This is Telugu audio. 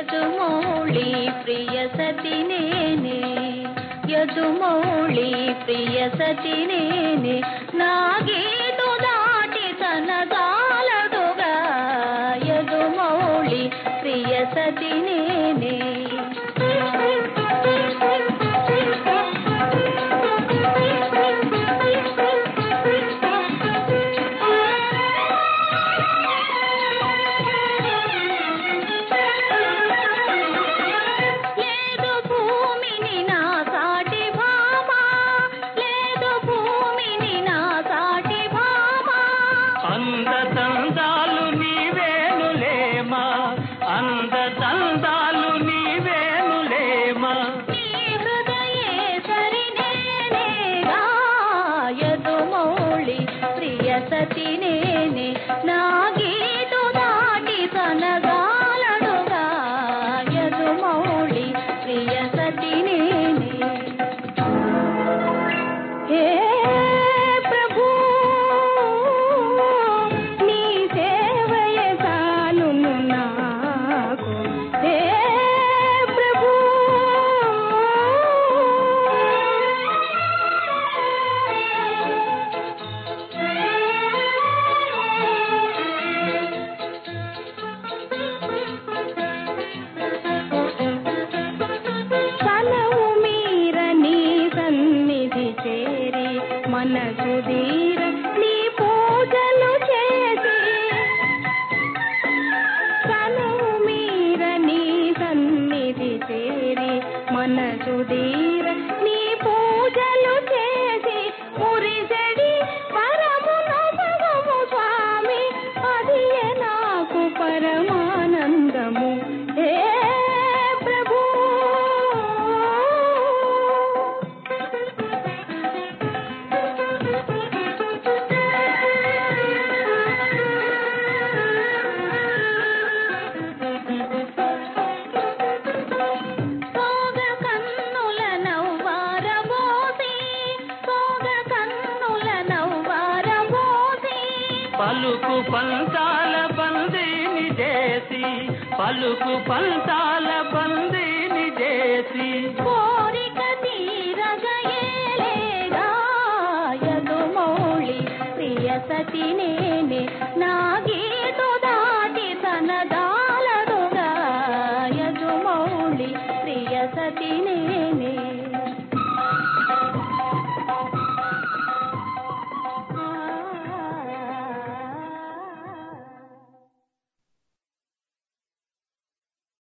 యదుమౌళి ప్రియ సతి నేనే యదుమౌళి ప్రియ సతి నేనే నా గీటు దాటి తనగాలడుగా యదుమౌళి ప్రియ సతి నేనే లేదు భూమిని నా సాటి భామా లేదు భూమిని నా సాటి భామా అందతందాలు నీవేనులేమా అందతందాలు నీవేనులేమా నీ హృదయేశ్వరి నేనేగా యదుమౌళి ప్రియ సతి నేనే నా గీటు దాటి తనగాలడుగా యదుమౌళి ప్రియ సతి నేనే హే ప్రభు నీ సేవయే చాలును నాకు హే ప్రభు తలవు మీర నీ సన్నిధి చేరి మనసు దీర నీ పూజలు చేసి తలవు మీర నీ సన్నిధి చేరి మనసు దీర నీ పూజలు చేసి మురిసెడి పరమును భగము స్వామి అది నాకు పరమానందము హే ప్రభు సోగ కన్నుల నవ్వారబోసి సోగ కన్నుల నవ్వారబోసి పలుకు పంతాల బందీని చేసి పలుకు పంతాల బందీని చేసి కోరిక తీరగయేలేగా యదుమౌళి ప్రియ సతినే